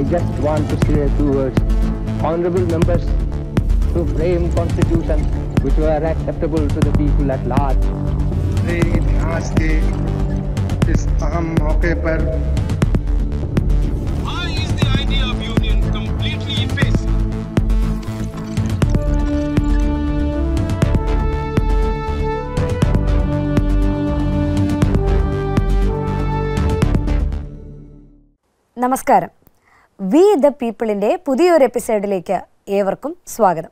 just want to say two words. Honorable members, to frame constitutions which were acceptable to the people at large. मेरे इतिहास के इस अहम मौके पर Why is the idea of union completely effaced? നമസ്കാരം we the പീപ്പിളിൻ്റെ പുതിയൊരു എപ്പിസോഡിലേക്ക് ഏവർക്കും സ്വാഗതം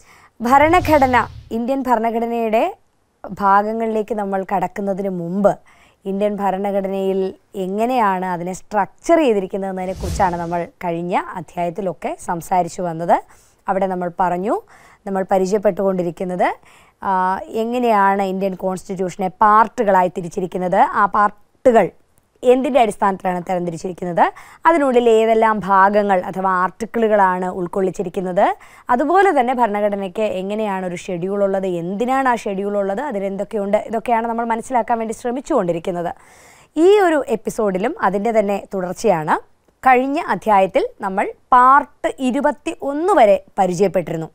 ഭരണഘടന ഇന്ത്യൻ ഭരണഘടനയുടെ ഭാഗങ്ങളിലേക്ക് നമ്മൾ കടക്കുന്നതിന് മുമ്പ് ഇന്ത്യൻ ഭരണഘടനയിൽ എങ്ങനെയാണ് അതിനെ സ്ട്രക്ചർ ചെയ്തിരിക്കുന്നതെന്നതിനെ കുറിച്ചാണ് നമ്മൾ കഴിഞ്ഞ അധ്യായത്തിലൊക്കെ സംസാരിച്ചു വന്നത് അവിടെ നമ്മൾ പറഞ്ഞു നമ്മൾ പരിചയപ്പെട്ടുകൊണ്ടിരിക്കുന്നത് ആ, എങ്ങനെയാണ് ഇന്ത്യൻ കോൺസ്റ്റിറ്റ്യൂഷനെ പാർട്ടുകളായി തിരിച്ചിരിക്കുന്നത് ആ പാർട്ടുകൾ എന്തിൻ്റെ അടിസ്ഥാനത്തിലാണ് തരംതിരിച്ചിരിക്കുന്നത് അതിനുള്ളിൽ ഏതെല്ലാം ഭാഗങ്ങൾ അഥവാ ആർട്ടിക്കിളുകളാണ് ഉൾക്കൊള്ളിച്ചിരിക്കുന്നത് അതുപോലെ തന്നെ ഭരണഘടനയ്ക്ക് എങ്ങനെയാണ് ഒരു ഷെഡ്യൂൾ ഉള്ളത് എന്തിനാണ് ആ ഷെഡ്യൂൾ ഉള്ളത് അതിലെന്തൊക്കെയുണ്ട് ഇതൊക്കെയാണ് നമ്മൾ മനസ്സിലാക്കാൻ വേണ്ടി ശ്രമിച്ചുകൊണ്ടിരിക്കുന്നത് ഈ ഒരു എപ്പിസോഡിലും അതിൻ്റെ തന്നെ തുടർച്ചയാണ് കഴിഞ്ഞ അധ്യായത്തിൽ നമ്മൾ പാർട്ട് ഇരുപത്തി ഒന്ന് വരെ പരിചയപ്പെട്ടിരുന്നു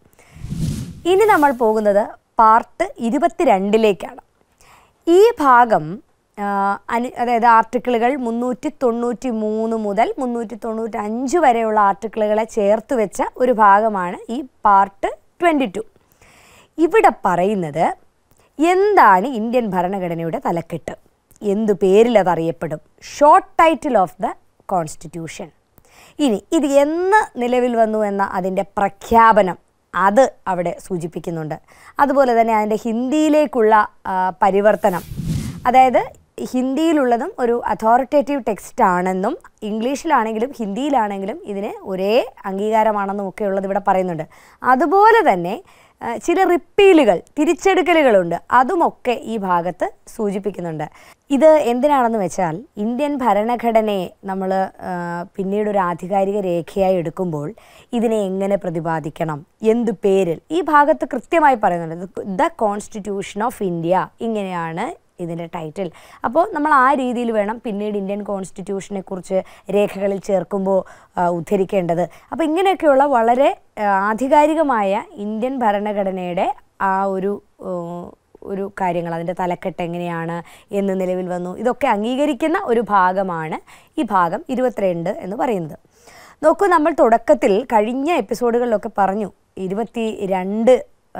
ഇനി നമ്മൾ പോകുന്നത് പാർട്ട് ഇരുപത്തിരണ്ടിലേക്കാണ് ഈ ഭാഗം ആ, അനു അതായത് ആർട്ടിക്കിളുകൾ മുന്നൂറ്റി തൊണ്ണൂറ്റി മൂന്ന് മുതൽ മുന്നൂറ്റി തൊണ്ണൂറ്റി അഞ്ച് വരെയുള്ള ആർട്ടിക്കിളുകളെ ചേർത്ത് വെച്ച ഒരു ഭാഗമാണ് ഈ പാർട്ട് ട്വൻറ്റി ടു ഇവിടെ പറയുന്നത് എന്താണ് ഇന്ത്യൻ ഭരണഘടനയുടെ തലക്കെട്ട് എന്തു പേരിൽ അത് അറിയപ്പെടും short title of the constitution ഇനി ഇത് എന്ന് നിലവിൽ വന്നു എന്ന അതിൻ്റെ പ്രഖ്യാപനം അത് അവിടെ സൂചിപ്പിക്കുന്നുണ്ട് അതുപോലെ തന്നെ അതിൻ്റെ ഹിന്ദിയിലേക്കുള്ള ആ, പരിവർത്തനം അതായത് ഹിന്ദിയിലുള്ളതും ഒരു അതോറിറ്റേറ്റീവ് ടെക്സ്റ്റ് ആണെന്നും ഇംഗ്ലീഷിലാണെങ്കിലും ഹിന്ദിയിലാണെങ്കിലും ഇതിന് ഒരേ അംഗീകാരമാണെന്നും ഒക്കെ ഉള്ളത് ഇവിടെ പറയുന്നുണ്ട് അതുപോലെ തന്നെ ആ, ചില റിപ്പീലുകൾ തിരിച്ചെടുക്കലുകളുണ്ട് അതുമൊക്കെ ഈ ഭാഗത്ത് സൂചിപ്പിക്കുന്നുണ്ട് ഇത് എന്തിനാണെന്ന് വെച്ചാൽ ഇന്ത്യൻ ഭരണഘടനയെ നമ്മൾ പിന്നീട് ഒരു ആധികാരിക രേഖയായി എടുക്കുമ്പോൾ ഇതിനെ എങ്ങനെ പ്രതിപാദിക്കണം എന്തു പേരിൽ ഈ ഭാഗത്ത് കൃത്യമായി പറയുന്നുണ്ട് ദ കോൺസ്റ്റിറ്റ്യൂഷൻ ഓഫ് ഇന്ത്യ ഇങ്ങനെയാണ് ഇതിൻ്റെ ടൈറ്റിൽ അപ്പോൾ നമ്മൾ ആ രീതിയിൽ വേണം പിന്നീട് ഇന്ത്യൻ കോൺസ്റ്റിറ്റ്യൂഷനെ കുറിച്ച് രേഖകളിൽ ചേർക്കുമ്പോൾ ആ, ഉദ്ധരിക്കേണ്ടത് അപ്പോൾ ഇങ്ങനെയൊക്കെയുള്ള വളരെ ആ, ആധികാരികമായ ഇന്ത്യൻ ഭരണഘടനയുടെ ആ ഒരു ആ, ഒരു കാര്യങ്ങൾ അതിൻ്റെ തലക്കെട്ട് എങ്ങനെയാണ് എന്ന് നിലവിൽ വന്നു ഇതൊക്കെ അംഗീകരിക്കുന്ന ഒരു ഭാഗമാണ് ഈ ഭാഗം ഇരുപത്തിരണ്ട് എന്ന് പറയുന്നത് നോക്കൂ നമ്മൾ തുടക്കത്തിൽ കഴിഞ്ഞ എപ്പിസോഡുകളിലൊക്കെ പറഞ്ഞു ഇരുപത്തി രണ്ട്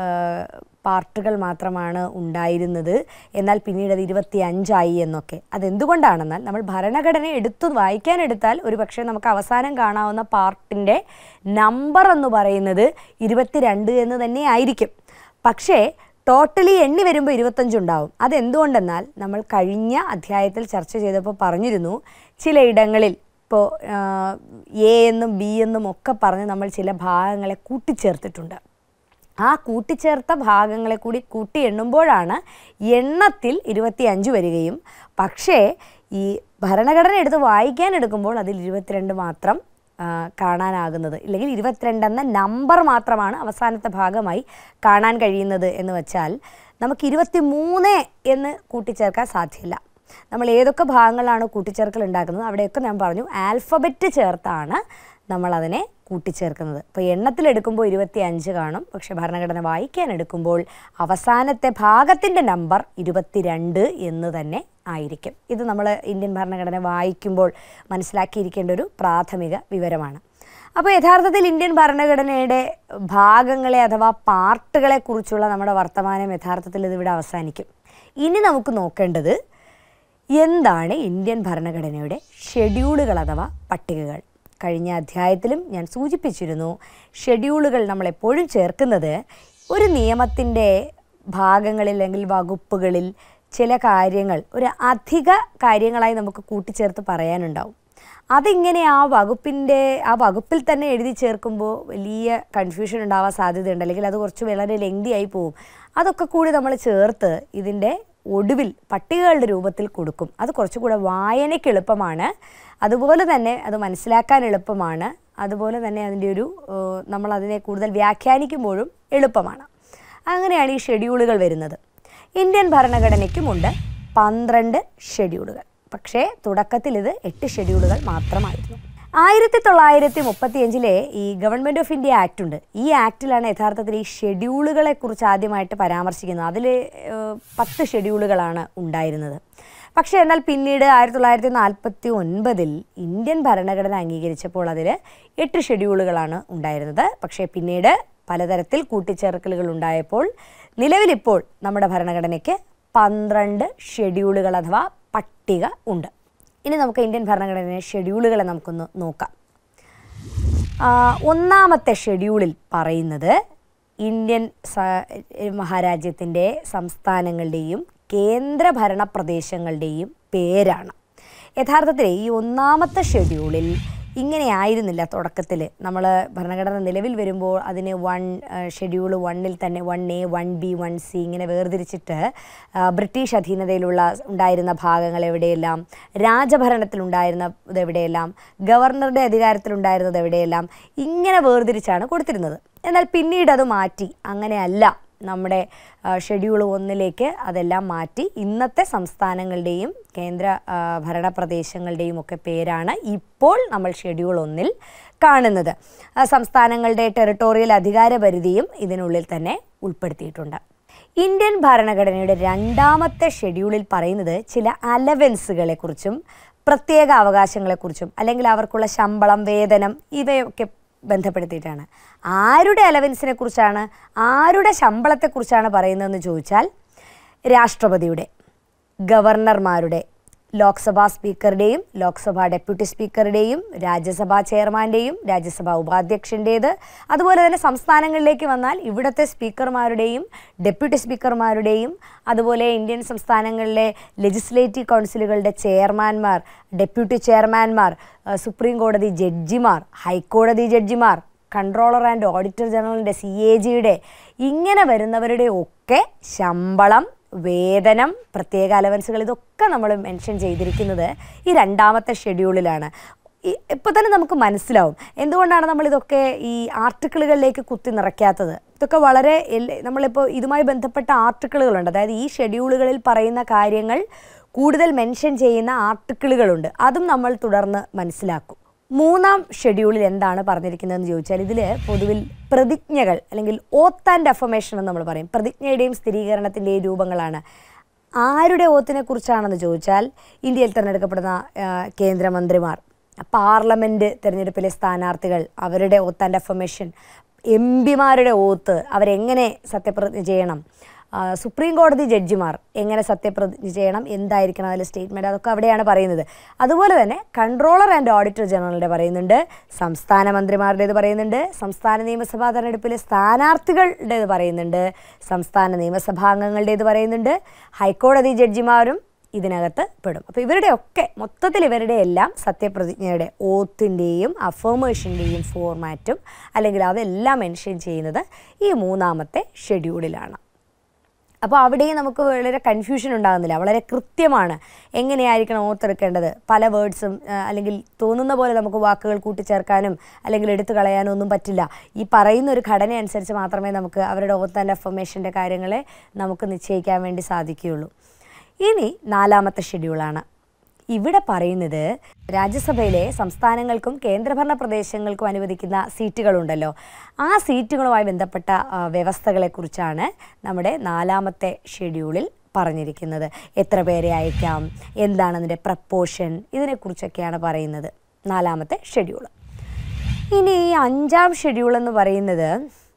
പാർട്ടുകൾ മാത്രമാണ് ഉണ്ടായിരുന്നത് എന്നാൽ പിന്നീട് അത് ഇരുപത്തി അഞ്ചായി എന്നൊക്കെ അതെന്തുകൊണ്ടാണെന്നാൽ നമ്മൾ ഭരണഘടന എടുത്തു വായിക്കാനെടുത്താൽ ഒരു പക്ഷേ നമുക്ക് അവസാനം കാണാവുന്ന പാർട്ടിൻ്റെ നമ്പർ എന്ന് പറയുന്നത് ഇരുപത്തിരണ്ട് എന്ന് തന്നെ ആയിരിക്കും പക്ഷേ ടോട്ടലി എണ്ണി വരുമ്പോൾ ഇരുപത്തഞ്ചുണ്ടാവും അതെന്തുകൊണ്ടെന്നാൽ നമ്മൾ കഴിഞ്ഞ അധ്യായത്തിൽ ചർച്ച ചെയ്തപ്പോൾ പറഞ്ഞിരുന്നു ചിലയിടങ്ങളിൽ ഇപ്പോൾ എ എന്നും ബി എന്നും ഒക്കെ പറഞ്ഞ് നമ്മൾ ചില ഭാഗങ്ങളെ കൂട്ടിച്ചേർത്തിട്ടുണ്ട് ആ കൂട്ടിച്ചേർത്ത ഭാഗങ്ങളെ കൂടി കൂട്ടി എണ്ണുമ്പോഴാണ് എണ്ണത്തിൽ ഇരുപത്തിയഞ്ച് വരികയും പക്ഷേ ഈ ഭരണഘടന എടുത്ത് വായിക്കാൻ എടുക്കുമ്പോൾ അതിൽ ഇരുപത്തിരണ്ട് മാത്രം ആ, കാണാനാകുന്നത് ഇല്ലെങ്കിൽ ഇരുപത്തിരണ്ട് എന്ന നമ്പർ മാത്രമാണ് അവസാനത്തെ ഭാഗമായി കാണാൻ കഴിയുന്നത് എന്ന് വെച്ചാൽ നമുക്ക് ഇരുപത്തി മൂന്ന് എന്ന് കൂട്ടിച്ചേർക്കാൻ സാധ്യമല്ല നമ്മൾ ഏതൊക്കെ ഭാഗങ്ങളാണ് കൂട്ടിച്ചേർക്കൽ ഉണ്ടാക്കുന്നത് അവിടെയൊക്കെ ഞാൻ പറഞ്ഞു ആൽഫബറ്റ് ചേർത്താണ് നമ്മളതിനെ കൂട്ടിച്ചേർക്കുന്നത് ഇപ്പോൾ എണ്ണത്തിലെടുക്കുമ്പോൾ ഇരുപത്തി അഞ്ച് കാണും പക്ഷേ ഭരണഘടന വായിക്കാൻ എടുക്കുമ്പോൾ അവസാനത്തെ ഭാഗത്തിൻ്റെ നമ്പർ ഇരുപത്തിരണ്ട് എന്ന് തന്നെ ആയിരിക്കും ഇത് നമ്മൾ ഇന്ത്യൻ ഭരണഘടന വായിക്കുമ്പോൾ മനസ്സിലാക്കിയിരിക്കേണ്ട ഒരു പ്രാഥമിക വിവരമാണ് അപ്പോൾ യഥാർത്ഥത്തിൽ ഇന്ത്യൻ ഭരണഘടനയുടെ ഭാഗങ്ങളെ അഥവാ പാർട്ടുകളെ കുറിച്ചുള്ള നമ്മുടെ വർത്തമാനം യഥാർത്ഥത്തിൽ ഇതിവിടെ അവസാനിക്കും ഇനി നമുക്ക് നോക്കേണ്ടത് എന്താണ് ഇന്ത്യൻ ഭരണഘടനയുടെ ഷെഡ്യൂളുകൾ അഥവാ പട്ടികകൾ കഴിഞ്ഞ അധ്യായത്തിലും ഞാൻ സൂചിപ്പിച്ചിരുന്നു ഷെഡ്യൂളുകൾ നമ്മൾ എപ്പോഴും ചേർക്കുന്നത് ഒരു നിയമത്തിൻ്റെ ഭാഗങ്ങളിൽ അല്ലെങ്കിൽ വകുപ്പുകളിൽ ചില കാര്യങ്ങൾ ഒരു അധിക കാര്യങ്ങളായി നമുക്ക് കൂട്ടിച്ചേർത്ത് പറയാനുണ്ടാവും അതിങ്ങനെ ആ വകുപ്പിൻ്റെ ആ വകുപ്പിൽ തന്നെ എഴുതി ചേർക്കുമ്പോൾ വലിയ കൺഫ്യൂഷൻ ഉണ്ടാവാൻ സാധ്യതയുണ്ട് അല്ലെങ്കിൽ അത് കുറച്ച് വളരെ ലെങ്തി ആയി പോകും അതൊക്കെ കൂടി നമ്മൾ ചേർത്ത് ഇതിൻ്റെ ഒടുവിൽ പട്ടികകളുടെ രൂപത്തിൽ കൊടുക്കും അത് കുറച്ചുകൂടെ വായനയ്ക്ക് എളുപ്പമാണ് അതുപോലെ തന്നെ അത് മനസ്സിലാക്കാൻ എളുപ്പമാണ് അതുപോലെ തന്നെ അതിൻ്റെ ഒരു ഏഹ്, നമ്മൾ അതിനെ കൂടുതൽ വ്യാഖ്യാനിക്കുമ്പോഴും എളുപ്പമാണ് അങ്ങനെയാണ് ഈ ഷെഡ്യൂളുകൾ വരുന്നത് ഇന്ത്യൻ ഭരണഘടനയ്ക്കുമുണ്ട് പന്ത്രണ്ട് ഷെഡ്യൂളുകൾ പക്ഷേ തുടക്കത്തിൽ ഇത് എട്ട് ഷെഡ്യൂളുകൾ മാത്രമായിരുന്നു ആയിരത്തി തൊള്ളായിരത്തി മുപ്പത്തിയഞ്ചിലെ ഈ ഗവൺമെൻറ് ഓഫ് ഇന്ത്യ ആക്ട് ഉണ്ട് ഈ ആക്ടിലാണ് യഥാർത്ഥത്തിൽ ഈ ഷെഡ്യൂളുകളെ കുറിച്ച് ആദ്യമായിട്ട് പരാമർശിക്കുന്നത് അതിൽ പത്ത് ഷെഡ്യൂളുകളാണ് ഉണ്ടായിരുന്നത് പക്ഷേ എന്നാൽ പിന്നീട് ആയിരത്തി തൊള്ളായിരത്തി നാൽപ്പത്തി ഒൻപതിൽ ഇന്ത്യൻ ഭരണഘടന അംഗീകരിച്ചപ്പോൾ അതിൽ എട്ട് ഷെഡ്യൂളുകളാണ് ഉണ്ടായിരുന്നത് പക്ഷേ പിന്നീട് പലതരത്തിൽ കൂട്ടിച്ചേർക്കലുകൾ ഉണ്ടായപ്പോൾ നിലവിലിപ്പോൾ നമ്മുടെ ഭരണഘടനയ്ക്ക് പന്ത്രണ്ട് ഷെഡ്യൂളുകൾ അഥവാ പട്ടിക ഉണ്ട് ഇനി നമുക്ക് ഇന്ത്യൻ ഭരണഘടനയിലെ ഷെഡ്യൂളുകളെ നമുക്കൊന്ന് നോക്കാം ആ, ഒന്നാമത്തെ ഷെഡ്യൂളിൽ പറയുന്നത് ഇന്ത്യൻ സ- മഹാരാജ്യത്തിൻ്റെ സംസ്ഥാനങ്ങളുടെയും കേന്ദ്രഭരണ പ്രദേശങ്ങളുടെയും പേരാണ് യഥാർത്ഥത്തിൽ ഈ ഒന്നാമത്തെ ഷെഡ്യൂളിൽ ഇങ്ങനെ ആയിരുന്നില്ല തുടക്കത്തിൽ നമ്മൾ ഭരണഘടന നിലവിൽ വരുമ്പോൾ അതിന് വൺ ഷെഡ്യൂൾ വണ്ണിൽ തന്നെ one A one B one C ഇങ്ങനെ വേർതിരിച്ചിട്ട് ആ, ബ്രിട്ടീഷ് അധീനതയിലുള്ള ഉണ്ടായിരുന്ന ഭാഗങ്ങൾ എവിടെയെല്ലാം രാജഭരണത്തിലുണ്ടായിരുന്നത് എവിടെയെല്ലാം ഗവർണറുടെ അധികാരത്തിലുണ്ടായിരുന്നത് എവിടെയെല്ലാം ഇങ്ങനെ വേർതിരിച്ചാണ് കൊടുത്തിരുന്നത് എന്നാൽ പിന്നീട് അത് മാറ്റി അങ്ങനെയല്ല നമ്മുടെ ഷെഡ്യൂൾ ഒന്നിലേക്ക് അതെല്ലാം മാറ്റി ഇന്നത്തെ സംസ്ഥാനങ്ങളുടെയും കേന്ദ്ര ആ, ഭരണ പ്രദേശങ്ങളുടെയും ഒക്കെ പേരാണ് ഇപ്പോൾ നമ്മൾ ഷെഡ്യൂൾ ഒന്നിൽ കാണുന്നത് ആ, സംസ്ഥാനങ്ങളുടെ ടെറിട്ടോറിയൽ അധികാര പരിധിയും ഇതിനുള്ളിൽ തന്നെ ഉൾപ്പെടുത്തിയിട്ടുണ്ട് ഇന്ത്യൻ ഭരണഘടനയുടെ രണ്ടാമത്തെ ഷെഡ്യൂളിൽ പറയുന്നത് ചില അലവൻസുകളെ കുറിച്ചും പ്രത്യേക അവകാശങ്ങളെക്കുറിച്ചും അല്ലെങ്കിൽ അവർക്കുള്ള ശമ്പളം വേതനം ഇവയൊക്കെ ബന്ധപ്പെടുത്തിയിട്ടാണ് ആരുടെ അലവൻസിനെ കുറിച്ചാണ് ആരുടെ ശമ്പളത്തെക്കുറിച്ചാണ് പറയുന്നതെന്ന് ചോദിച്ചാൽ രാഷ്ട്രപതിയുടെ ഗവർണർമാരുടെ ലോക്സഭാ സ്പീക്കറുടെയും ലോക്സഭാ ഡെപ്യൂട്ടി സ്പീക്കറുടെയും രാജ്യസഭാ ചെയർമാൻ്റെയും രാജ്യസഭാ ഉപാധ്യക്ഷൻ്റേത് അതുപോലെ തന്നെ സംസ്ഥാനങ്ങളിലേക്ക് വന്നാൽ ഇവിടുത്തെ സ്പീക്കർമാരുടെയും ഡെപ്യൂട്ടി സ്പീക്കർമാരുടെയും അതുപോലെ ഇന്ത്യൻ സംസ്ഥാനങ്ങളിലെ ലെജിസ്ലേറ്റീവ് കൗൺസിലുകളുടെ ചെയർമാൻമാർ ഡെപ്യൂട്ടി ചെയർമാൻമാർ ആ, സുപ്രീം കോടതി ജഡ്ജിമാർ ഹൈക്കോടതി ജഡ്ജിമാർ കൺട്രോളർ ആൻഡ് ഓഡിറ്റർ ജനറലിൻ്റെ സി എ ജിയുടെ ഇങ്ങനെ വരുന്നവരുടെ ഒക്കെ ശമ്പളം വേതനം പ്രത്യേക അലവൻസുകൾ ഇതൊക്കെ നമ്മൾ മെൻഷൻ ചെയ്തിരിക്കുന്നത് ഈ രണ്ടാമത്തെ ഷെഡ്യൂളിലാണ് ഇപ്പോൾ തന്നെ നമുക്ക് മനസ്സിലാവും എന്തുകൊണ്ടാണ് നമ്മളിതൊക്കെ ഈ ആർട്ടിക്കിളുകളിലേക്ക് കുത്തി നിറയ്ക്കാത്തത് ഇതൊക്കെ വളരെ എല്ല- നമ്മളിപ്പോൾ ഇതുമായി ബന്ധപ്പെട്ട ആർട്ടിക്കിളുകളുണ്ട് അതായത് ഈ ഷെഡ്യൂളുകളിൽ പറയുന്ന കാര്യങ്ങൾ കൂടുതൽ മെൻഷൻ ചെയ്യുന്ന ആർട്ടിക്കിളുകളുണ്ട് അതും നമ്മൾ തുടർന്ന് മനസ്സിലാക്കും മൂന്നാം ഷെഡ്യൂളിൽ എന്താണ് പറഞ്ഞിരിക്കുന്നതെന്ന് ചോദിച്ചാൽ ഇതിൽ പൊതുവിൽ പ്രതിജ്ഞകൾ അല്ലെങ്കിൽ ഓത്ത് ആൻഡ് അഫർമേഷൻ എന്ന് നമ്മൾ പറയും പ്രതിജ്ഞയുടെയും സ്ഥിരീകരണത്തിൻ്റെയും രൂപങ്ങളാണ് ആരുടെ ഓത്തിനെ കുറിച്ചാണെന്ന് ചോദിച്ചാൽ ഇന്ത്യയിൽ തിരഞ്ഞെടുക്കപ്പെടുന്ന ആ, കേന്ദ്രമന്ത്രിമാർ പാർലമെൻറ്റ് തിരഞ്ഞെടുപ്പിലെ സ്ഥാനാർത്ഥികൾ അവരുടെ ഓത്ത് ആൻഡ് അഫർമേഷൻ എം പിമാരുടെ ഓത്ത് അവരെങ്ങനെ സത്യപ്രതിജ്ഞ ചെയ്യണം ആ, സുപ്രീം കോടതി ജഡ്ജിമാർ എങ്ങനെ സത്യപ്രതിജ്ഞ ചെയ്യണം എന്തായിരിക്കണം അതിൽ സ്റ്റേറ്റ്മെൻറ്റ് അതൊക്കെ അവിടെയാണ് പറയുന്നത് അതുപോലെ തന്നെ കൺട്രോളർ ആൻഡ് ഓഡിറ്റർ ജനറലിൻ്റെ പറയുന്നുണ്ട് സംസ്ഥാന മന്ത്രിമാരുടേത് പറയുന്നുണ്ട് സംസ്ഥാന നിയമസഭാ തെരഞ്ഞെടുപ്പിലെ സ്ഥാനാർത്ഥികളുടേത് പറയുന്നുണ്ട് സംസ്ഥാന നിയമസഭാംഗങ്ങളുടേത് പറയുന്നുണ്ട് ഹൈക്കോടതി ജഡ്ജിമാരും ഇതിനകത്ത് പെടും അപ്പോൾ ഇവരുടെ ഒക്കെ മൊത്തത്തിൽ ഇവരുടെ എല്ലാം സത്യപ്രതിജ്ഞയുടെ ഓത്തിൻ്റെയും അഫേമേഷൻ്റെയും ഫോർമാറ്റും അല്ലെങ്കിൽ അതെല്ലാം മെൻഷൻ ചെയ്യുന്നത് ഈ മൂന്നാമത്തെ ഷെഡ്യൂളിലാണ് അപ്പോൾ അവിടെയും നമുക്ക് വളരെ കൺഫ്യൂഷൻ ഉണ്ടാകുന്നില്ല വളരെ കൃത്യമാണ് എങ്ങനെയായിരിക്കണം ഓർത്തെടുക്കേണ്ടത് പല വേർഡ്സും അല്ലെങ്കിൽ തോന്നുന്ന പോലെ നമുക്ക് വാക്കുകൾ കൂട്ടിച്ചേർക്കാനും അല്ലെങ്കിൽ എടുത്തു കളയാനും ഒന്നും പറ്റില്ല ഈ പറയുന്ന ഒരു ഘടന അനുസരിച്ച് മാത്രമേ നമുക്ക് അവരുടെ ഓത്ത് ആൻഡ് അഫർമേഷൻ്റെ കാര്യങ്ങളെ നമുക്ക് നിശ്ചയിക്കാൻ വേണ്ടി സാധിക്കുകയുള്ളൂ ഇനി നാലാമത്തെ ഷെഡ്യൂളാണ് ഇവിടെ പറയുന്നത് രാജ്യസഭയിലെ സംസ്ഥാനങ്ങൾക്കും കേന്ദ്രഭരണ പ്രദേശങ്ങൾക്കും അനുവദിക്കുന്ന സീറ്റുകളുണ്ടല്ലോ ആ സീറ്റുകളുമായി ബന്ധപ്പെട്ട ആ, വ്യവസ്ഥകളെക്കുറിച്ചാണ് നമ്മുടെ നാലാമത്തെ ഷെഡ്യൂളിൽ പറഞ്ഞിരിക്കുന്നത് എത്ര പേരെ അയക്കാം എന്താണ് അതിൻ്റെ പ്രപ്പോഷൻ ഇതിനെക്കുറിച്ചൊക്കെയാണ് പറയുന്നത് നാലാമത്തെ ഷെഡ്യൂൾ ഇനി ഈ അഞ്ചാം ഷെഡ്യൂൾ എന്ന് പറയുന്നത്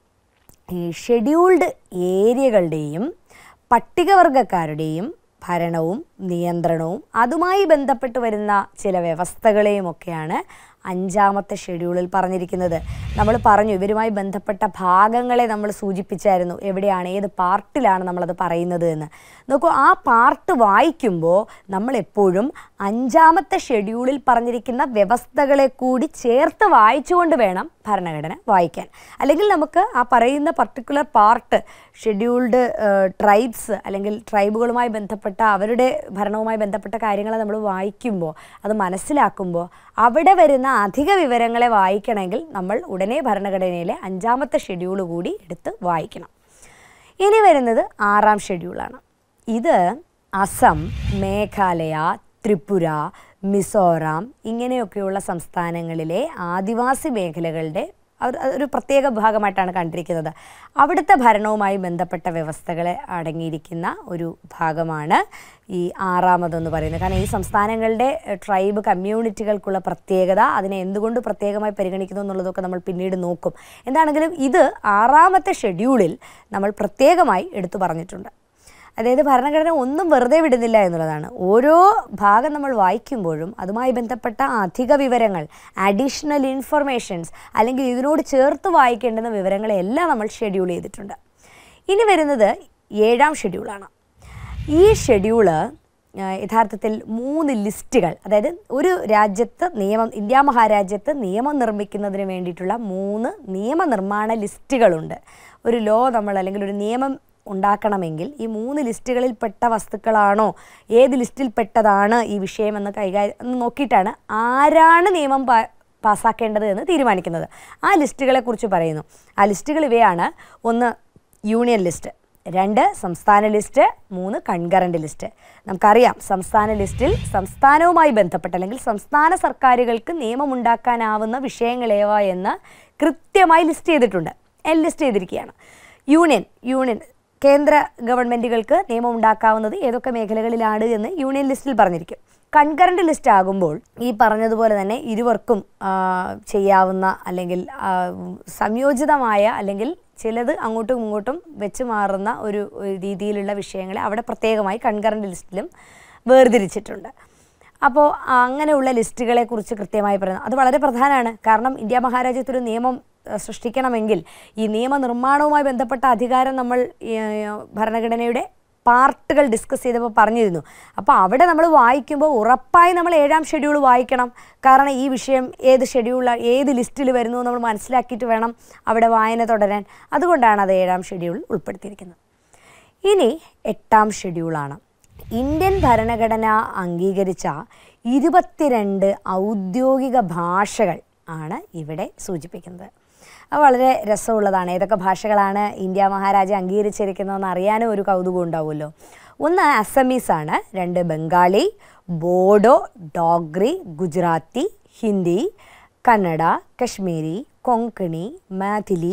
ഈ ഷെഡ്യൂൾഡ് ഏരിയകളുടെയും പട്ടികവർഗക്കാരുടെയും ഭരണവും നിയന്ത്രണവും അതുമായി ബന്ധപ്പെട്ട് വരുന്ന ചില വ്യവസ്ഥകളെയും ഒക്കെയാണ് അഞ്ചാമത്തെ ഷെഡ്യൂളിൽ പറഞ്ഞിരിക്കുന്നത് നമ്മൾ പറഞ്ഞു ഇവരുമായി ബന്ധപ്പെട്ട ഭാഗങ്ങളെ നമ്മൾ സൂചിപ്പിച്ചായിരുന്നു എവിടെയാണ് ഏത് പാർട്ടിലാണ് നമ്മളത് പറയുന്നത് എന്ന് നോക്കൂ ആ പാർട്ട് വായിക്കുമ്പോൾ നമ്മൾ എപ്പോഴും അഞ്ചാമത്തെ ഷെഡ്യൂളിൽ പറഞ്ഞിരിക്കുന്ന വ്യവസ്ഥകളെ കൂടി ചേർത്ത് വായിച്ചുകൊണ്ട് വേണം ഭരണഘടന വായിക്കാൻ അല്ലെങ്കിൽ നമുക്ക് ആ പറയുന്ന പർട്ടിക്കുലർ പാർട്ട് ഷെഡ്യൂൾഡ് ട്രൈബ്സ് അല്ലെങ്കിൽ ട്രൈബുകളുമായി ബന്ധപ്പെട്ട അവരുടെ ഭരണവുമായി ബന്ധപ്പെട്ട കാര്യങ്ങൾ നമ്മൾ വായിക്കുമ്പോൾ അത് മനസ്സിലാക്കുമ്പോൾ അവിടെ വരുന്ന അധിക വിവരങ്ങളെ വായിക്കണമെങ്കിൽ നമ്മൾ ഉടനെ ഭരണഘടനയിലെ അഞ്ചാമത്തെ ഷെഡ്യൂൾ കൂടി എടുത്ത് വായിക്കണം ഇനി വരുന്നത് ആറാം ഷെഡ്യൂളാണ് ഇത് അസം മേഘാലയ ത്രിപുര മിസോറാം ഇങ്ങനെയൊക്കെയുള്ള സംസ്ഥാനങ്ങളിലെ ആദിവാസി മേഖലകളുടെ അവർ- ഒരു പ്രത്യേക ഭാഗമായിട്ടാണ് കണ്ടിരിക്കുന്നത് അവിടുത്തെ ഭരണവുമായി ബന്ധപ്പെട്ട വ്യവസ്ഥകളെ അടങ്ങിയിരിക്കുന്ന ഒരു ഭാഗമാണ് ഈ ആറാമതെന്ന് പറയുന്നത് കാരണം ഈ സംസ്ഥാനങ്ങളുടെ എഹ്, ട്രൈബ് കമ്മ്യൂണിറ്റികൾക്കുള്ള പ്രത്യേകത അതിനെ എന്തുകൊണ്ട് പ്രത്യേകമായി പരിഗണിക്കുന്നു എന്നുള്ളതൊക്കെ നമ്മൾ പിന്നീട് നോക്കും എന്താണെങ്കിലും ഇത് ആറാമത്തെ ഷെഡ്യൂളിൽ നമ്മൾ പ്രത്യേകമായി എടുത്തു പറഞ്ഞിട്ടുണ്ട് അതായത് ഭരണഘടന ഒന്നും വെറുതെ വിടുന്നില്ല എന്നുള്ളതാണ് ഓരോ ഭാഗം നമ്മൾ വായിക്കുമ്പോഴും അതുമായി ബന്ധപ്പെട്ട അധിക വിവരങ്ങൾ അഡീഷണൽ ഇൻഫർമേഷൻസ് അല്ലെങ്കിൽ ഇതിനോട് ചേർത്ത് വായിക്കേണ്ടുന്ന വിവരങ്ങളെല്ലാം നമ്മൾ ഷെഡ്യൂൾ ചെയ്തിട്ടുണ്ട് ഇനി വരുന്നത് ഏഴാം ഷെഡ്യൂളാണ് ഈ ഷെഡ്യൂള് ആ, യഥാർത്ഥത്തിൽ മൂന്ന് ലിസ്റ്റുകൾ അതായത് ഒരു രാജ്യത്ത് നിയമം ഇന്ത്യ മഹാരാജ്യത്ത് നിയമം നിർമ്മിക്കുന്നതിന് വേണ്ടിയിട്ടുള്ള മൂന്ന് നിയമനിർമ്മാണ ലിസ്റ്റുകളുണ്ട് ഒരു ലോ നമ്മൾ അല്ലെങ്കിൽ ഒരു നിയമം ഉണ്ടാക്കണമെങ്കിൽ ഈ മൂന്ന് ലിസ്റ്റുകളിൽ പെട്ട വസ്തുക്കളാണോ ഏത് ലിസ്റ്റിൽ പെട്ടതാണ് ഈ വിഷയമെന്ന് കൈകാര്യം എന്ന് നോക്കിയിട്ടാണ് ആരാണ് നിയമം പാ പാസ്സാക്കേണ്ടത് എന്ന് തീരുമാനിക്കുന്നത് ആ ലിസ്റ്റുകളെ കുറിച്ച് പറയുന്നു ആ ലിസ്റ്റുകൾ ഇവയാണ് ഒന്ന് യൂണിയൻ ലിസ്റ്റ് രണ്ട് സംസ്ഥാന ലിസ്റ്റ് മൂന്ന് കൺകറൻറ്റ് ലിസ്റ്റ് നമുക്കറിയാം സംസ്ഥാന ലിസ്റ്റിൽ സംസ്ഥാനവുമായി ബന്ധപ്പെട്ട അല്ലെങ്കിൽ സംസ്ഥാന സർക്കാരുകൾക്ക് നിയമമുണ്ടാക്കാനാവുന്ന വിഷയങ്ങളേവ എന്ന് കൃത്യമായി ലിസ്റ്റ് ചെയ്തിട്ടുണ്ട് എൽ ലിസ്റ്റ് ചെയ്തിരിക്കുകയാണ് യൂണിയൻ യൂണിയൻ കേന്ദ്ര ഗവൺമെൻറ്റുകൾക്ക് നിയമം ഉണ്ടാക്കാവുന്നത് ഏതൊക്കെ മേഖലകളിലാണ് എന്ന് യൂണിയൻ ലിസ്റ്റിൽ പറഞ്ഞിരിക്കും കൺകറൻറ്റ് ലിസ്റ്റ് ആകുമ്പോൾ ഈ പറഞ്ഞതുപോലെ തന്നെ ഇരുവർക്കും ആ, ചെയ്യാവുന്ന അല്ലെങ്കിൽ ആ, സംയോജിതമായ അല്ലെങ്കിൽ ചിലത് അങ്ങോട്ടും ഇങ്ങോട്ടും വെച്ച് മാറുന്ന ഒരു ഒരു രീതിയിലുള്ള വിഷയങ്ങളെ അവിടെ പ്രത്യേകമായി കൺകറൻറ്റ് ലിസ്റ്റിലും വേർതിരിച്ചിട്ടുണ്ട് അപ്പോൾ അങ്ങനെയുള്ള ലിസ്റ്റുകളെ കുറിച്ച് കൃത്യമായി പറയുന്നു അത് വളരെ പ്രധാനമാണ് കാരണം ഇന്ത്യ മഹാരാജ്യത്തൊരു നിയമം ഏഹ്, സൃഷ്ടിക്കണമെങ്കിൽ ഈ നിയമനിർമ്മാണവുമായി ബന്ധപ്പെട്ട അധികാരം നമ്മൾ ഏഹ്, ഭരണഘടനയുടെ പാർട്ടുകൾ ഡിസ്കസ് ചെയ്തപ്പോൾ പറഞ്ഞിരുന്നു അപ്പോൾ അവിടെ നമ്മൾ വായിക്കുമ്പോൾ ഉറപ്പായി നമ്മൾ ഏഴാം ഷെഡ്യൂൾ വായിക്കണം കാരണം ഈ വിഷയം ഏത് ഷെഡ്യൂൾ ഏത് ലിസ്റ്റിൽ വരുന്നു എന്ന് നമ്മൾ മനസ്സിലാക്കിയിട്ട് വേണം അവിടെ വായന തുടരാൻ അതുകൊണ്ടാണ് അത് ഏഴാം ഷെഡ്യൂളിൽ ഉൾപ്പെടുത്തിയിരിക്കുന്നത് ഇനി എട്ടാം ഷെഡ്യൂളാണ് ഇന്ത്യൻ ഭരണഘടന അംഗീകരിച്ച ഇരുപത്തിരണ്ട് ഔദ്യോഗിക ഭാഷകൾ ആണ് ഇവിടെ സൂചിപ്പിക്കുന്നത് അത് വളരെ രസമുള്ളതാണ് ഏതൊക്കെ ഭാഷകളാണ് ഇന്ത്യ മഹാരാജ്യം അംഗീകരിച്ചിരിക്കുന്നതെന്ന് അറിയാനും ഒരു കൗതുകം ഉണ്ടാവുമല്ലോ ഒന്ന് അസമീസ് ആണ് രണ്ട് ബംഗാളി ബോഡോ ഡോഗ്രി ഗുജറാത്തി ഹിന്ദി കന്നഡ കശ്മീരി കൊങ്കണി മാഥിലി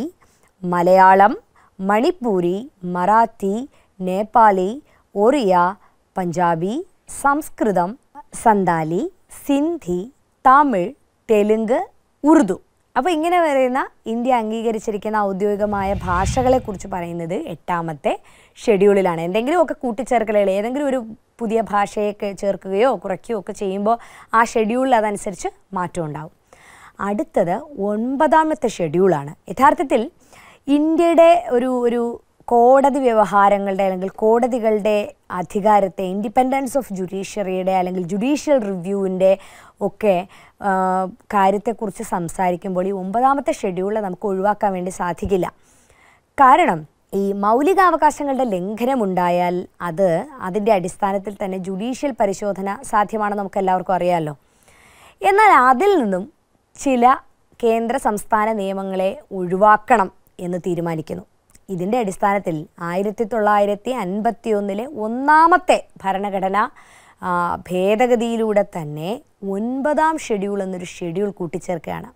മലയാളം മണിപ്പൂരി മറാത്തി നേപ്പാളി ഒറിയ പഞ്ചാബി സംസ്കൃതം സന്താലി സിന്ധി തമിഴ് തെലുങ്ക് ഉറുദു അപ്പോൾ ഇങ്ങനെ പറയുന്ന ഇന്ത്യ അംഗീകരിച്ചിരിക്കുന്ന ഔദ്യോഗികമായ ഭാഷകളെക്കുറിച്ച് പറയുന്നത് എട്ടാമത്തെ ഷെഡ്യൂളിലാണ് എന്തെങ്കിലുമൊക്കെ കൂട്ടിച്ചേർക്കലുകൾ ഏതെങ്കിലും ഒരു പുതിയ ഭാഷയൊക്കെ ചേർക്കുകയോ കുറയ്ക്കുകയോ ഒക്കെ ചെയ്യുമ്പോൾ ആ ഷെഡ്യൂളിൽ അതനുസരിച്ച് മാറ്റം ഉണ്ടാവും അടുത്തത് ഒൻപതാമത്തെ ഷെഡ്യൂളാണ് യഥാർത്ഥത്തിൽ ഇന്ത്യയുടെ ഒരു ഒരു കോടതി വ്യവഹാരങ്ങളുടെ അല്ലെങ്കിൽ കോടതികളുടെ അധികാരത്തെ ഇൻഡിപെൻഡൻസ് ഓഫ് ജുഡീഷ്യറിയുടെ അല്ലെങ്കിൽ ജുഡീഷ്യൽ റിവ്യൂവിൻ്റെ ഒക്കെ ആ, കാര്യത്തെക്കുറിച്ച് സംസാരിക്കുമ്പോൾ ഈ ഒമ്പതാമത്തെ ഷെഡ്യൂളിൽ നമുക്ക് ഒഴിവാക്കാൻ വേണ്ടി സാധിക്കില്ല കാരണം ഈ മൗലികാവകാശങ്ങളുടെ ലംഘനമുണ്ടായാൽ അത് അതിൻ്റെ അടിസ്ഥാനത്തിൽ തന്നെ ജുഡീഷ്യൽ പരിശോധന സാധ്യമാണെന്ന് നമുക്ക് എല്ലാവർക്കും അറിയാമല്ലോ എന്നാൽ അതിൽ നിന്നും ചില കേന്ദ്ര സംസ്ഥാന നിയമങ്ങളെ ഒഴിവാക്കണം എന്ന് തീരുമാനിക്കുന്നു ഇതിൻ്റെ അടിസ്ഥാനത്തിൽ ആയിരത്തി തൊള്ളായിരത്തി അൻപത്തി ഒന്നിലെ ഒന്നാമത്തെ ഭരണഘടന ആ, ഭേദഗതിയിലൂടെ തന്നെ ഒൻപതാം ഷെഡ്യൂൾ എന്നൊരു ഷെഡ്യൂൾ കൂട്ടിച്ചേർക്കുകയാണ്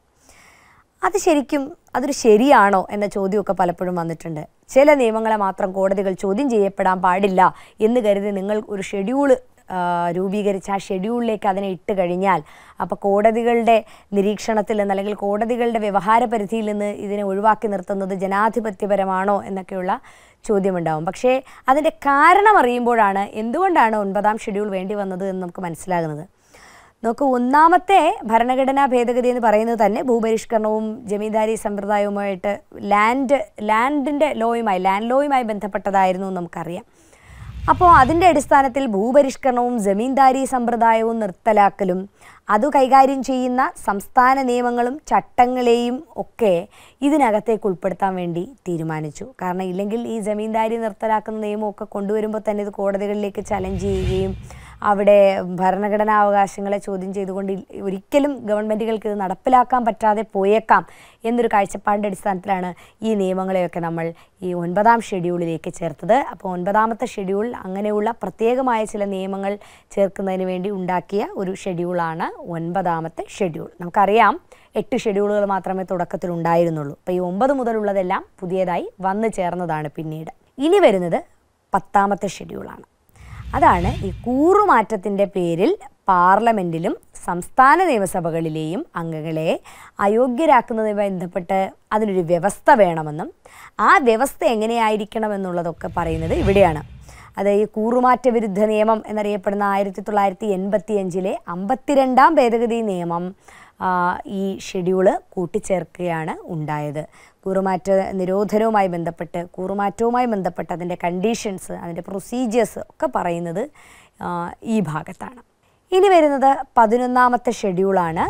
അത് ശരിക്കും അതൊരു ശരിയാണോ എന്ന ചോദ്യമൊക്കെ പലപ്പോഴും വന്നിട്ടുണ്ട് ചില നിയമങ്ങളെ മാത്രം കോടതികൾ ചോദ്യം ചെയ്യപ്പെടാൻ പാടില്ല എന്ന് കരുതി നിങ്ങൾ ഒരു ഷെഡ്യൂൾ രൂപീകരിച്ച് ആ ഷെഡ്യൂളിലേക്ക് അതിനെ ഇട്ട് കഴിഞ്ഞാൽ അപ്പോൾ കോടതികളുടെ നിരീക്ഷണത്തിൽ നിന്ന് അല്ലെങ്കിൽ കോടതികളുടെ വ്യവഹാര പരിധിയിൽ നിന്ന് ഇതിനെ ഒഴിവാക്കി നിർത്തുന്നത് ജനാധിപത്യപരമാണോ എന്നൊക്കെയുള്ള ചോദ്യമുണ്ടാവും പക്ഷേ അതിൻ്റെ കാരണം അറിയുമ്പോഴാണ് എന്തുകൊണ്ടാണ് ഒൻപതാം ഷെഡ്യൂൾ വേണ്ടി വന്നത് എന്ന് നമുക്ക് മനസ്സിലാകുന്നത് നോക്കൂ ഒന്നാമത്തെ ഭരണഘടനാ ഭേദഗതി എന്ന് പറയുന്നത് തന്നെ ഭൂപരിഷ്കരണവും ജമീന്ദാരി സമ്പ്രദായവുമായിട്ട് ലാൻഡ് ലാൻഡിൻ്റെ ലോയുമായി ലാൻഡ് ലോയുമായി ബന്ധപ്പെട്ടതായിരുന്നു എന്ന് നമുക്കറിയാം അപ്പോൾ അതിൻ്റെ അടിസ്ഥാനത്തിൽ ഭൂപരിഷ്കരണവും ജമീന്ദാരി സമ്പ്രദായവും നിർത്തലാക്കലും അത് കൈകാര്യം ചെയ്യുന്ന സംസ്ഥാന നിയമങ്ങളും ചട്ടങ്ങളെയും ഒക്കെ ഇതിനകത്തേക്ക് ഉൾപ്പെടുത്താൻ വേണ്ടി തീരുമാനിച്ചു കാരണം ഇല്ലെങ്കിൽ ഈ ജമീന്ദാരി നിർത്തലാക്കുന്ന നിയമമൊക്കെ കൊണ്ടുവരുമ്പോൾ തന്നെ ഇത് കോടതികളിലേക്ക് ചലഞ്ച് ചെയ്യുകയും അവിടെ ഭരണഘടനാവകാശങ്ങളെ ചോദ്യം ചെയ്തുകൊണ്ട് ഇ- ഒരിക്കലും ഗവൺമെൻറ്റുകൾക്ക് ഇത് നടപ്പിലാക്കാൻ പറ്റാതെ പോയേക്കാം എന്നൊരു കാഴ്ചപ്പാടിൻ്റെ അടിസ്ഥാനത്തിലാണ് ഈ നിയമങ്ങളെയൊക്കെ നമ്മൾ ഈ ഒൻപതാം ഷെഡ്യൂളിലേക്ക് ചേർത്തത് അപ്പോൾ ഒൻപതാമത്തെ ഷെഡ്യൂൾ അങ്ങനെയുള്ള പ്രത്യേകമായ ചില നിയമങ്ങൾ ചേർക്കുന്നതിന് വേണ്ടി ഉണ്ടാക്കിയ ഒരു ഷെഡ്യൂളാണ് ഒൻപതാമത്തെ ഷെഡ്യൂൾ നമുക്കറിയാം എട്ട് ഷെഡ്യൂളുകൾ മാത്രമേ തുടക്കത്തിൽ ഉണ്ടായിരുന്നുള്ളൂ അപ്പോൾ ഈ ഒമ്പത് മുതലുള്ളതെല്ലാം പുതിയതായി വന്നു ചേർന്നതാണ് പിന്നീട് ഇനി വരുന്നത് പത്താമത്തെ ഷെഡ്യൂളാണ് അതാണ് ഈ കൂറുമാറ്റത്തിൻ്റെ പേരിൽ പാർലമെൻറ്റിലും സംസ്ഥാന നിയമസഭകളിലെയും അംഗങ്ങളെ അയോഗ്യരാക്കുന്നതുമായി ബന്ധപ്പെട്ട് അതിനൊരു വ്യവസ്ഥ വേണമെന്നും ആ വ്യവസ്ഥ എങ്ങനെയായിരിക്കണം എന്നുള്ളതൊക്കെ പറയുന്നത് ഇവിടെയാണ് അത് ഈ കൂറുമാറ്റ വിരുദ്ധ നിയമം എന്നറിയപ്പെടുന്ന ആയിരത്തി തൊള്ളായിരത്തി എൺപത്തി അഞ്ചിലെ അമ്പത്തിരണ്ടാം ഭേദഗതി നിയമം ആ, ഈ ഷെഡ്യൂള് കൂട്ടിച്ചേർക്കുകയാണ് ഉണ്ടായത് കൂറുമാറ്റ നിരോധനവുമായി ബന്ധപ്പെട്ട് കൂറുമാറ്റവുമായി ബന്ധപ്പെട്ട് അതിൻ്റെ കണ്ടീഷൻസ് അതിൻ്റെ പ്രൊസീജിയേഴ്സ് ഒക്കെ പറയുന്നത് ആ, ഈ ഭാഗത്താണ് ഇനി വരുന്നത് പതിനൊന്നാമത്തെ ഷെഡ്യൂളാണ്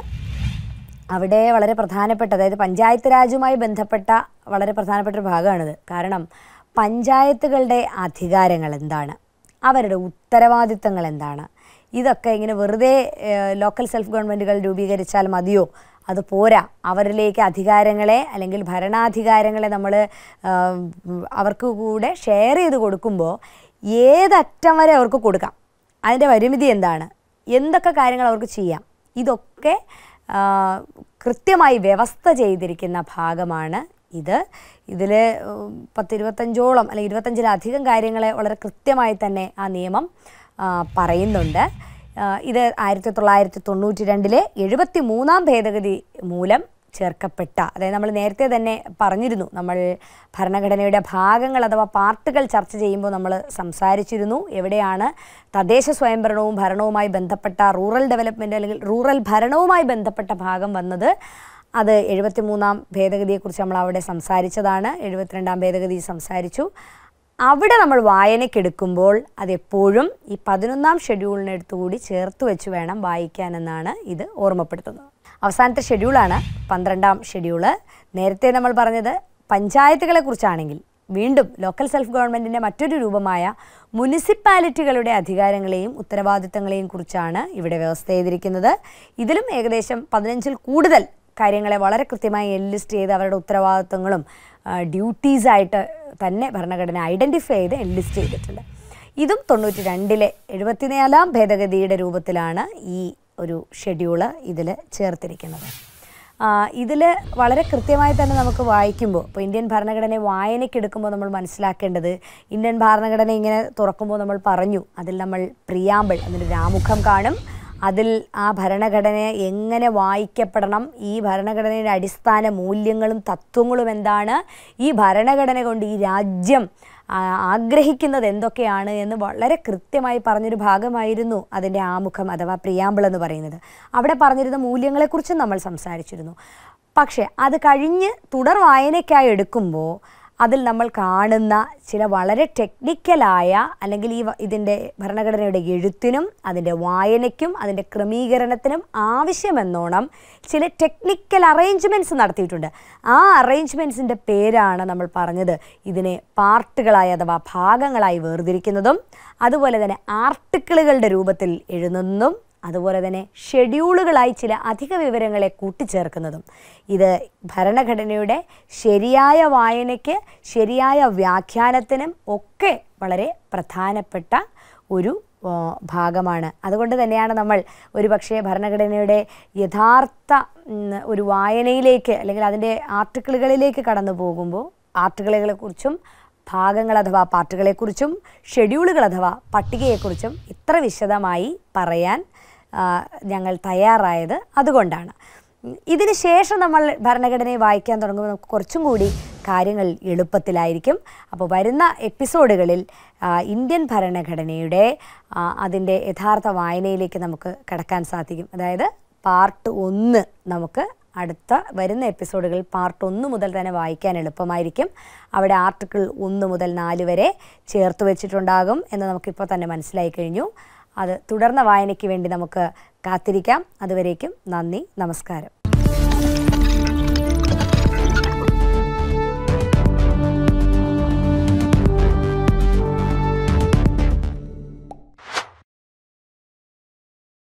അവിടെ വളരെ പ്രധാനപ്പെട്ട അതായത് പഞ്ചായത്ത് രാജുമായി ബന്ധപ്പെട്ട വളരെ പ്രധാനപ്പെട്ട ഒരു ഭാഗമാണിത് കാരണം പഞ്ചായത്തുകളുടെ അധികാരങ്ങൾ എന്താണ് അവരുടെ ഉത്തരവാദിത്തങ്ങൾ എന്താണ് ഇതൊക്കെ ഇങ്ങനെ വെറുതെ ഏഹ്, ലോക്കൽ സെൽഫ് ഗവൺമെൻറ്റുകൾ രൂപീകരിച്ചാൽ മതിയോ അത് പോരാ അവരിലേക്ക് അധികാരങ്ങളെ അല്ലെങ്കിൽ ഭരണാധികാരങ്ങളെ നമ്മൾ അവർക്ക് കൂടെ ഷെയർ ചെയ്ത് കൊടുക്കുമ്പോൾ ഏതറ്റം വരെ അവർക്ക് കൊടുക്കാം അതിൻ്റെ പരിമിതി എന്താണ് എന്തൊക്കെ കാര്യങ്ങൾ അവർക്ക് ചെയ്യാം ഇതൊക്കെ ആ, കൃത്യമായി വ്യവസ്ഥ ചെയ്തിരിക്കുന്ന ഭാഗമാണ് ഇത് ഇതിൽ പത്തിരുപത്തഞ്ചോളം അല്ലെങ്കിൽ ഇരുപത്തഞ്ചിലധികം കാര്യങ്ങളെ വളരെ കൃത്യമായി തന്നെ ആ നിയമം ആ, പറയുന്നുണ്ട് ആ, ഇത് ആയിരത്തി തൊള്ളായിരത്തി തൊണ്ണൂറ്റി രണ്ടിലെ എഴുപത്തി മൂന്നാം ഭേദഗതി മൂലം ചേർക്കപ്പെട്ട അതായത് നമ്മൾ നേരത്തെ തന്നെ പറഞ്ഞിരുന്നു നമ്മൾ ഭരണഘടനയുടെ ഭാഗങ്ങൾ അഥവാ പാർട്ടുകൾ ചർച്ച ചെയ്യുമ്പോൾ നമ്മൾ സംസാരിച്ചിരുന്നു എവിടെയാണ് തദ്ദേശ സ്വയംഭരണവും ഭരണവുമായി ബന്ധപ്പെട്ട റൂറൽ ഡെവലപ്മെൻറ്റ് അല്ലെങ്കിൽ റൂറൽ ഭരണവുമായി ബന്ധപ്പെട്ട ഭാഗം വന്നത് അത് എഴുപത്തി മൂന്നാം ഭേദഗതിയെക്കുറിച്ച് നമ്മൾ അവിടെ സംസാരിച്ചതാണ് എഴുപത്തിരണ്ടാം ഭേദഗതി സംസാരിച്ചു അവിടെ നമ്മൾ വായനയ്ക്കെടുക്കുമ്പോൾ അതെപ്പോഴും ഈ പതിനൊന്നാം ഷെഡ്യൂളിനടുത്ത് കൂടി ചേർത്ത് വെച്ച് വേണം വായിക്കാനെന്നാണ് ഇത് ഓർമ്മപ്പെടുത്തുന്നത് അവസാനത്തെ ഷെഡ്യൂളാണ് പന്ത്രണ്ടാം ഷെഡ്യൂള് നേരത്തെ നമ്മൾ പറഞ്ഞത് പഞ്ചായത്തുകളെ കുറിച്ചാണെങ്കിൽ വീണ്ടും ലോക്കൽ സെൽഫ് ഗവൺമെൻറ്റിൻ്റെ മറ്റൊരു രൂപമായ മുനിസിപ്പാലിറ്റികളുടെ അധികാരങ്ങളെയും ഉത്തരവാദിത്തങ്ങളെയും കുറിച്ചാണ് ഇവിടെ വ്യവസ്ഥ ചെയ്തിരിക്കുന്നത് ഇതിലും ഏകദേശം പതിനഞ്ചിൽ കൂടുതൽ കാര്യങ്ങളെ വളരെ കൃത്യമായി എൻലിസ്റ്റ് ചെയ്ത് അവരുടെ ഉത്തരവാദിത്തങ്ങളും ഡ്യൂട്ടീസായിട്ട് തന്നെ ഭരണഘടന ഐഡൻറ്റിഫൈ ചെയ്ത് എൻലിസ്റ്റ് ചെയ്തിട്ടുണ്ട് ഇതും തൊണ്ണൂറ്റി രണ്ടിലെ എഴുപത്തിനാലാം ഭേദഗതിയുടെ രൂപത്തിലാണ് ഈ ഒരു ഷെഡ്യൂള് ഇതിൽ ചേർത്തിരിക്കുന്നത് ഇതിൽ വളരെ കൃത്യമായി തന്നെ നമുക്ക് വായിക്കുമ്പോൾ ഇപ്പോൾ ഇന്ത്യൻ ഭരണഘടനയെ വായനയ്ക്കെടുക്കുമ്പോൾ നമ്മൾ മനസ്സിലാക്കേണ്ടത് ഇന്ത്യൻ ഭരണഘടന ഇങ്ങനെ തുറക്കുമ്പോൾ നമ്മൾ പറഞ്ഞു അതിൽ നമ്മൾ പ്രിയാമ്പിൾ അതിൻ്റെ രാമുഖം കാണും അതിൽ ആ ഭരണഘടന എങ്ങനെ വായിക്കപ്പെടണം ഈ ഭരണഘടനയുടെ അടിസ്ഥാന മൂല്യങ്ങളും തത്വങ്ങളും എന്താണ് ഈ ഭരണഘടന കൊണ്ട് ഈ രാജ്യം ആ, ആഗ്രഹിക്കുന്നത് എന്തൊക്കെയാണ് എന്ന് വളരെ കൃത്യമായി പറഞ്ഞൊരു ഭാഗമായിരുന്നു അതിൻ്റെ ആമുഖം അഥവാ പ്രിയാമ്പിൾ എന്ന് പറയുന്നത് അവിടെ പറഞ്ഞിരുന്ന മൂല്യങ്ങളെക്കുറിച്ചും നമ്മൾ സംസാരിച്ചിരുന്നു പക്ഷേ അത് കഴിഞ്ഞ് തുടർ വായനയ്ക്കായി എടുക്കുമ്പോൾ അതിൽ നമ്മൾ കാണുന്ന ചില വളരെ ടെക്നിക്കലായ അല്ലെങ്കിൽ ഈ വ- ഇതിൻ്റെ ഭരണഘടനയുടെ എഴുത്തിനും അതിൻ്റെ വായനയ്ക്കും അതിൻ്റെ ക്രമീകരണത്തിനും ആവശ്യമെന്നോണം ചില ടെക്നിക്കൽ അറേഞ്ച്മെൻറ്റ്സ് നടത്തിയിട്ടുണ്ട് ആ അറേഞ്ച്മെൻറ്റ്സിൻ്റെ പേരാണ് നമ്മൾ പറഞ്ഞത് ഇതിനെ പാർട്ടുകളായി അഥവാ ഭാഗങ്ങളായി വേർതിരിക്കുന്നതും അതുപോലെ തന്നെ ആർട്ടിക്കിളുകളുടെ രൂപത്തിൽ എഴുതുന്നതും അതുപോലെ തന്നെ ഷെഡ്യൂളുകളായി ചില അധിക വിവരങ്ങളെ കൂട്ടിച്ചേർക്കുന്നതും ഇത് ഭരണഘടനയുടെ ശരിയായ വായനയ്ക്ക് ശരിയായ വ്യാഖ്യാനത്തിനും ഒക്കെ വളരെ പ്രധാനപ്പെട്ട ഒരു ആ, ഭാഗമാണ് അതുകൊണ്ട് തന്നെയാണ് നമ്മൾ ഒരുപക്ഷെ ഭരണഘടനയുടെ യഥാർത്ഥ ഉം, ഒരു വായനയിലേക്ക് അല്ലെങ്കിൽ അതിൻ്റെ ആർട്ടിക്കിളുകളിലേക്ക് കടന്നു പോകുമ്പോൾ ആർട്ടിക്കിളുകളെക്കുറിച്ചും ഭാഗങ്ങൾ അഥവാ പാർട്ടുകളെക്കുറിച്ചും ഷെഡ്യൂളുകൾ അഥവാ പട്ടികയെക്കുറിച്ചും ഇത്ര വിശദമായി പറയാൻ ആ, ഞങ്ങൾ തയ്യാറായത് അതുകൊണ്ടാണ് ഉം, ഇതിന് ശേഷം നമ്മൾ ഭരണഘടനയെ വായിക്കാൻ തുടങ്ങുമ്പോൾ നമുക്ക് കുറച്ചും കൂടി കാര്യങ്ങൾ എളുപ്പത്തിലായിരിക്കും അപ്പോൾ വരുന്ന എപ്പിസോഡുകളിൽ ആ, ഇന്ത്യൻ ഭരണഘടനയുടെ ആ, അതിൻ്റെ യഥാർത്ഥ വായനയിലേക്ക് നമുക്ക് കടക്കാൻ സാധിക്കും അതായത് പാർട്ട് ഒന്ന് നമുക്ക് അടുത്ത വരുന്ന എപ്പിസോഡുകളിൽ പാർട്ട് ഒന്ന് മുതൽ തന്നെ വായിക്കാൻ എളുപ്പമായിരിക്കും അവിടെ ആർട്ടിക്കിൾ ഒന്ന് മുതൽ നാല് വരെ ചേർത്ത് വെച്ചിട്ടുണ്ടാകും എന്ന് നമുക്കിപ്പോൾ തന്നെ മനസ്സിലായി കഴിഞ്ഞു അത് തുടർന്ന വായനയ്ക്ക് വേണ്ടി നമുക്ക് കാത്തിരിക്കാം അതുവരേക്കും നന്ദി നമസ്കാരം